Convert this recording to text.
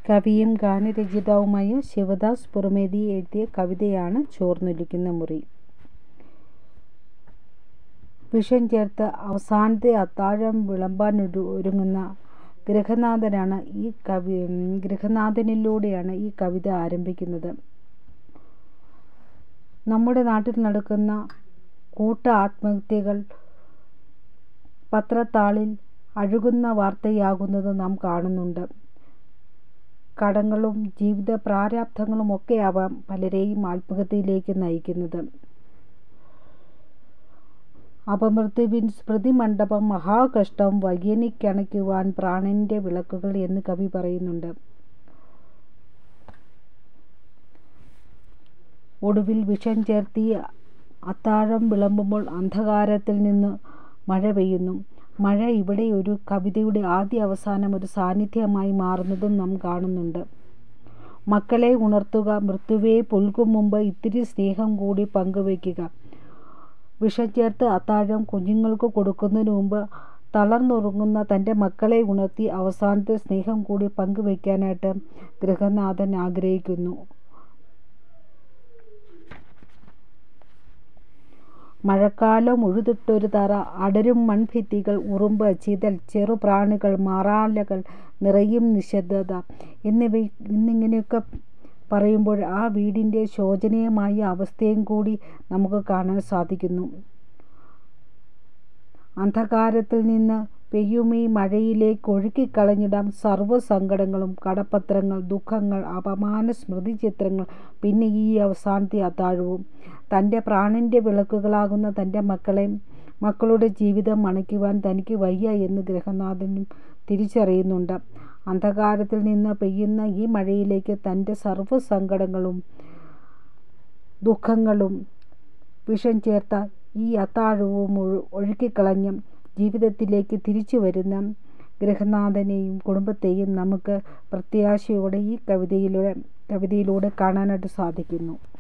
കവിയും ഗാനരചയിതാവുമായ ശിവദാസ് പുറമേരി എഴുതിയ കവിതയാണ് ചോർന്നൊലിക്കുന്ന മുറി. വിഷം ചേർത്ത് അവസാനത്തെ അത്താഴം വിളമ്പാനൊരുങ്ങുന്ന ഗൃഹനാഥനാണ് ഈ കവി ഗൃഹനാഥനിലൂടെയാണ് ഈ കവിത ആരംഭിക്കുന്നത്. നമ്മുടെ നാട്ടിൽ നടക്കുന്ന കൂട്ട ആത്മഹത്യകൾ പത്രത്താളിൽ അഴുകുന്ന വാർത്തയാകുന്നത് നാം കാണുന്നുണ്ട്. കടങ്ങളും ജീവിത പ്രാരാബ്ധങ്ങളുമൊക്കെയാവാം പലരെയും ആത്മഹത്യയിലേക്ക് നയിക്കുന്നത്. അപമൃത്യുവിൻ സ്മൃതിമണ്ഡപം മഹാകഷ്ടം വയ്യെനിക്കണയ്ക്കുവാൻ പ്രാണന്റെ വിളക്കുകൾ എന്ന് കവി പറയുന്നുണ്ട്. ഒടുവിൽ വിഷം ചേർത്തീ അത്താഴം വിളമ്പുമ്പോൾ അന്ധകാരത്തിൽ നിന്നു മഴ പെയ്യുന്നു. മഴ ഇവിടെ ഒരു കവിതയുടെ ആദ്യാവസാനം ഒരു സാന്നിധ്യമായി മാറുന്നതും നാം കാണുന്നുണ്ട്. മക്കളെ ഉണർത്തുക മൃത്യുവേ പുൽകും മുമ്പ് ഇത്തിരി സ്നേഹം കൂടി പങ്കുവയ്ക്കുക. വിഷം ചേർത്ത് അത്താഴം കുഞ്ഞുങ്ങൾക്കു കൊടുക്കുന്നതിനു മുമ്പ് തളർന്നുറങ്ങുന്ന തന്റെ മക്കളെ ഉണർത്തി അവസാനത്തെ സ്നേഹം കൂടി പങ്കുവയ്ക്കാനായിട്ട് ഗൃഹനാഥൻ ആഗ്രഹിക്കുന്നു. മഴക്കാലം ഉഴുതിട്ടൊരു തറ, അടരും മൺഭിത്തികൾ, ഉറുമ്പ്, ചിതൽ, ചെറുപ്രാണികൾ, മറാലകൾ, നിറയും നിശ്ശബ്ദത എന്നിങ്ങനെയൊക്കെ പറയുമ്പോൾ ആ വീടിന്റെ ശോചനീയമായ അവസ്ഥയും കൂടി നമുക്ക് കാണാൻ സാധിക്കുന്നു. അന്ധകാരത്തിൽ നിന്ന് പെയ്യുമീ മഴയിലേക്കൊഴുക്കിക്കളഞ്ഞിടാം സർവസങ്കടങ്ങളും. കടപ്പത്രങ്ങൾ, ദുഃഖങ്ങൾ, അപമാന സ്മൃതിചിത്രങ്ങൾ, പിന്നെ ഈ അവസാനത്തെ അത്താഴവും. തന്റെ പ്രാണന്റെ വിളക്കുകളാകുന്ന തന്റെ മക്കളെ, മക്കളുടെ ജീവിതം അണയ്ക്കുവാൻ തനിക്ക് വയ്യ എന്ന് ഗൃഹനാഥനും തിരിച്ചറിയുന്നുണ്ട്. അന്ധകാരത്തിൽ നിന്ന് പെയ്യുന്ന ഈ മഴയിലേക്ക് തന്റെ സർവസങ്കടങ്ങളും ദുഃഖങ്ങളും വിഷം ചേർത്ത ഈ അത്താഴവും ഒഴുക്കിക്കളഞ്ഞ് ജീവിതത്തിലേക്ക് തിരിച്ചുവരുന്ന ഗൃഹനാഥനെയും കുടുംബത്തെയും നമുക്ക് പ്രത്യാശയോടെ ഈ കവിതയിലൂടെ കാണാനായിട്ട് സാധിക്കുന്നു.